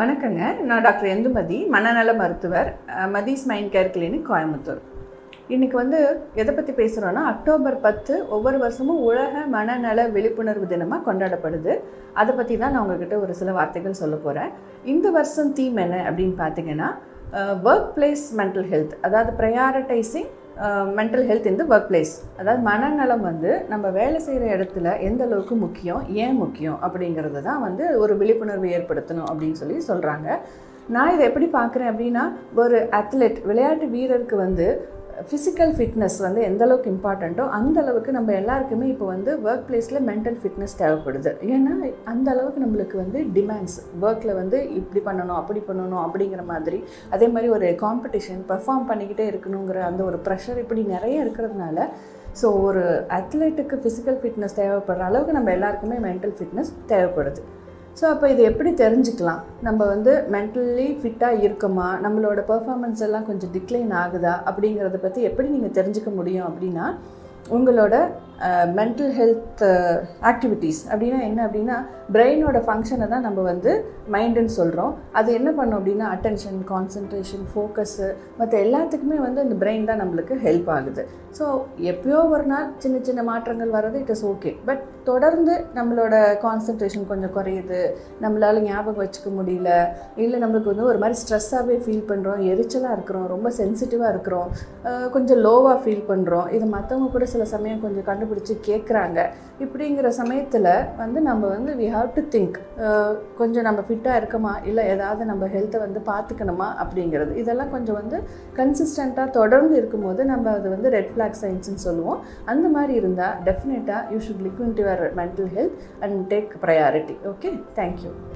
வணக்கங்க நான் டாக்டர் எந்துமதி மனநல மருத்துவர் அஹ், Mathees mind care clinic Coimbatore இன்னைக்கு வந்து எதை பற்றி பேசுகிறோன்னா அக்டோபர் பத்து ஒவ்வொரு வருஷமும் உலக மனநல விழிப்புணர்வு தினமாக கொண்டாடப்படுது அதை பற்றி தான் நான் உங்ககிட்ட ஒரு சில வார்த்தைகள் சொல்ல போகிறேன் இந்த வருஷம் தீம் என்ன அப்படின்னு பார்த்தீங்கன்னா ஒர்க் பிளேஸ் மென்டல் ஹெல்த் அதாவது ப்ரையாரிட்டைசிங் மென்டல் ஹெல்த் இந்த ஒர்க் பிளேஸ் அதாவது மனநலம் வந்து நம்ம வேலை செய்கிற இடத்துல எந்த அளவுக்கு முக்கியம் ஏன் முக்கியம் அப்படிங்கிறது தான் வந்து ஒரு விழிப்புணர்வு ஏற்படுத்தணும் அப்படின்னு சொல்லி சொல்கிறாங்க நான் இதை எப்படி பார்க்குறேன் அப்படின்னா ஒரு அத்லெட் விளையாட்டு வீரருக்கு வந்து ஃபிசிக்கல் ஃபிட்னஸ் வந்து எந்த அளவுக்கு இம்பார்ட்டண்ட்டோ அந்த அளவுக்கு நம்ம எல்லாருக்குமே இப்போ வந்து ஒர்க் பிளேஸில் மென்டல் ஃபிட்னஸ் தேவைப்படுது ஏன்னா அந்த அளவுக்கு நம்மளுக்கு வந்து டிமாண்ட்ஸ் ஒர்க்கில் வந்து இப்படி பண்ணணும் அப்படி பண்ணணும் அப்படிங்கிற மாதிரி அதே மாதிரி ஒரு காம்படிஷன் பெர்ஃபார்ம் பண்ணிக்கிட்டே இருக்கணுங்கிற அந்த ஒரு ப்ரெஷர் இப்படி நிறைய இருக்கிறதுனால ஸோ ஒரு அத்லெட்டுக்கு ஃபிசிக்கல் ஃபிட்னஸ் தேவைப்படுற அளவுக்கு நம்ம எல்லாருக்குமே மென்டல் ஃபிட்னஸ் தேவைப்படுது ஸோ அப்போ இது எப்படி தெரிஞ்சுக்கலாம் நம்ம வந்து மென்டலி ஃபிட்டாக இருக்கோமா நம்மளோட பெர்ஃபார்மன்ஸ் எல்லாம் கொஞ்சம் டிக்ளைன் ஆகுதா அப்படிங்கிறத பற்றி எப்படி நீங்கள் தெரிஞ்சுக்க முடியும் அப்படின்னா உங்களோட மென்டல் ஹெல்த் ஆக்டிவிட்டீஸ் அப்படின்னா என்ன அப்படின்னா பிரெயினோட ஃபங்க்ஷனை தான் நம்ம வந்து மைண்டுன்னு சொல்கிறோம் அது என்ன பண்ணும் அப்படின்னா அட்டென்ஷன் கான்சன்ட்ரேஷன் ஃபோக்கஸு மற்ற எல்லாத்துக்குமே வந்து அந்த பிரெயின் தான் நம்மளுக்கு ஹெல்ப் ஆகுது ஸோ எப்பயோ ஒரு நாள் சின்ன சின்ன மாற்றங்கள் வர்றது இட் இஸ் ஓகே பட் தொடர்ந்து நம்மளோட கான்சன்ட்ரேஷன் கொஞ்சம் குறையுது நம்மளால் ஞாபகம் வச்சுக்க முடியல இல்லை நம்மளுக்கு வந்து ஒரு மாதிரி ஸ்ட்ரெஸ்ஸாகவே ஃபீல் பண்ணுறோம் எரிச்சலாக இருக்கிறோம் ரொம்ப சென்சிட்டிவாக இருக்கிறோம் அஹ் கொஞ்சம் லோவாக ஃபீல் பண்ணுறோம் இது மற்றவங்க கூட சில சமயம் கொஞ்சம் கண்டுபிடிச்சி கேட்குறாங்க இப்படிங்கிற சமயத்தில் வந்து நம்ம வந்து வி ஹாவ் டு திங்க் கொஞ்சம் நம்ம ஃபிட்டாக இருக்கமா இல்லை ஏதாவது நம்ம ஹெல்த்தை வந்து பார்த்துக்கணுமா அப்படிங்கிறது இதெல்லாம் கொஞ்சம் வந்து கன்சிஸ்டண்ட்டாக தொடர்ந்து இருக்கும்போது நம்ம அது வந்து ரெட் ஃப்ளாக் சைன்ஸ்னு சொல்லுவோம் அந்த மாதிரி இருந்தால் டெஃபினட்டாக you should look into your mental health and take priority okay thank you